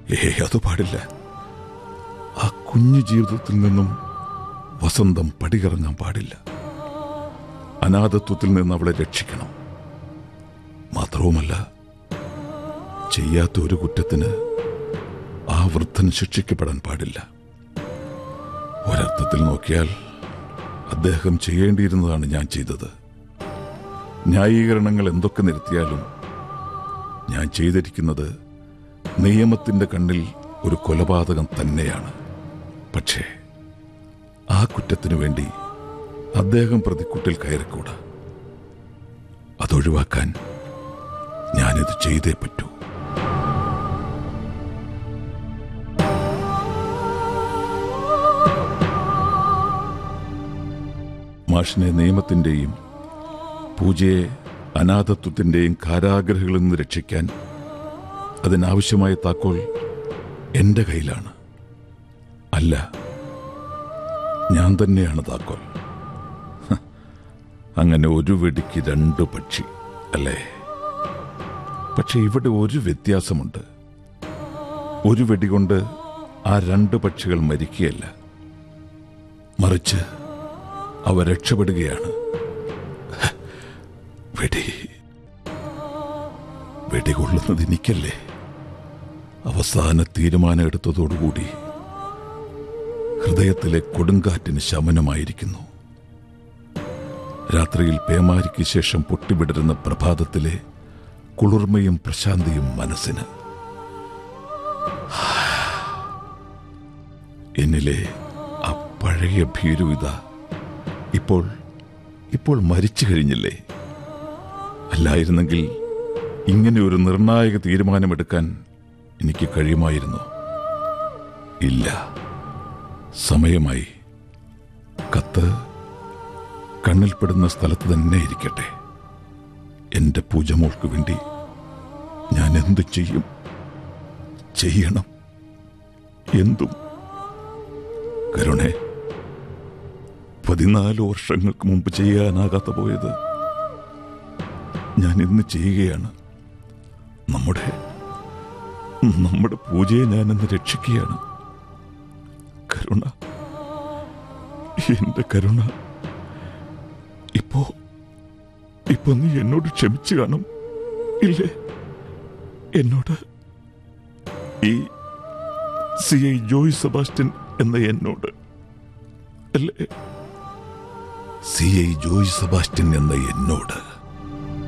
ഏ അത് പാടില്ല ആ കുഞ്ഞു ജീവിതത്തിൽ നിന്നും വസന്തം പടികിറങ്ങാൻ പാടില്ല അനാഥത്വത്തിൽ നിന്ന് അവളെ രക്ഷിക്കണം മാത്രവുമല്ല ചെയ്യാത്ത ഒരു കുറ്റത്തിന് ആ വൃദ്ധൻ ശിക്ഷിക്കപ്പെടാൻ പാടില്ല ഒരർത്ഥത്തിൽ നോക്കിയാൽ അദ്ദേഹം ചെയ്യേണ്ടിയിരുന്നതാണ് ഞാൻ ചെയ്തത് ന്യായീകരണങ്ങൾ എന്തൊക്കെ നിരത്തിയാലും ഞാൻ ചെയ്തിരിക്കുന്നത് നിയമത്തിന്റെ കണ്ണിൽ ഒരു കൊലപാതകം തന്നെയാണ് പക്ഷേ ആ കുറ്റത്തിനു വേണ്ടി അദ്ദേഹം പ്രതിക്കൂട്ടിൽ കയറിക്കൂടാ അതൊഴിവാക്കാൻ ഞാനിത് ചെയ്തേ പറ്റൂ മാഷിനെ നിയമത്തിന്റെയും പൂജയെ അനാഥത്വത്തിന്റെയും കാരാഗ്രഹങ്ങളിൽ നിന്ന് രക്ഷിക്കാൻ അതിനാവശ്യമായ താക്കോൽ എന്റെ കയ്യിലാണ് അല്ല ഞാൻ തന്നെയാണ് താക്കോൽ ഹ, അങ്ങനെ ഒരു വെടിക്ക് രണ്ട് പക്ഷി അല്ലേ പക്ഷെ ഇവിടെ ഒരു വ്യത്യാസമുണ്ട് ഒരു വെടികൊണ്ട് ആ രണ്ട് പക്ഷികൾ മരിക്കുകയല്ല മറിച്ച് അവ രക്ഷപ്പെടുകയാണ് ഹ, വെടി വെടികൊള്ളുന്നത് എനിക്കല്ലേ അവസാന തീരുമാനം എടുത്തതോടുകൂടി ഹൃദയത്തിലെ കൊടുങ്കാറ്റിന് ശമനമായിരിക്കുന്നു രാത്രിയിൽ പേമാരിക്ക് ശേഷം പൊട്ടിവിടരുന്ന പ്രഭാതത്തിലെ കുളിർമയും പ്രശാന്തിയും മനസ്സിന് എന്നിലെ ആ പഴയ ഭീരുവിത ഇപ്പോൾ ഇപ്പോൾ മരിച്ചു കഴിഞ്ഞില്ലേ അല്ലായിരുന്നെങ്കിൽ ഇങ്ങനെ ഒരു നിർണായക തീരുമാനമെടുക്കാൻ എനിക്ക് കഴിയുമായിരുന്നു ഇല്ല സമയമായി കത്ത് കണ്ണിൽപ്പെടുന്ന സ്ഥലത്ത് തന്നെ ഇരിക്കട്ടെ എന്റെ പൂജമോൾക്ക് വേണ്ടി ഞാൻ എന്ത് ചെയ്യും ചെയ്യണം എന്തും കരുണേ പതിനാല് വർഷങ്ങൾക്ക് മുമ്പ് ചെയ്യാനാകാത്ത പോയത് ഞാൻ ഇന്ന് ചെയ്യുകയാണ് നമ്മുടെ നമ്മുടെ പൂജയെ ഞാൻ ഇന്ന് രക്ഷിക്കുകയാണ് കരുണ എന്റെ കരുണ ഇപ്പോ ഇപ്പൊ നീ എന്നോട് ക്ഷമിച്ചു കാണും ഇല്ലേ എന്നോട് ഈ സി ഐ ജോയ് സെബാസ്റ്റ്യൻ എന്ന എന്നോട് അല്ലേ സി ഐ ജോയ് സെബാസ്റ്റ്യൻ എന്ന എന്നോട്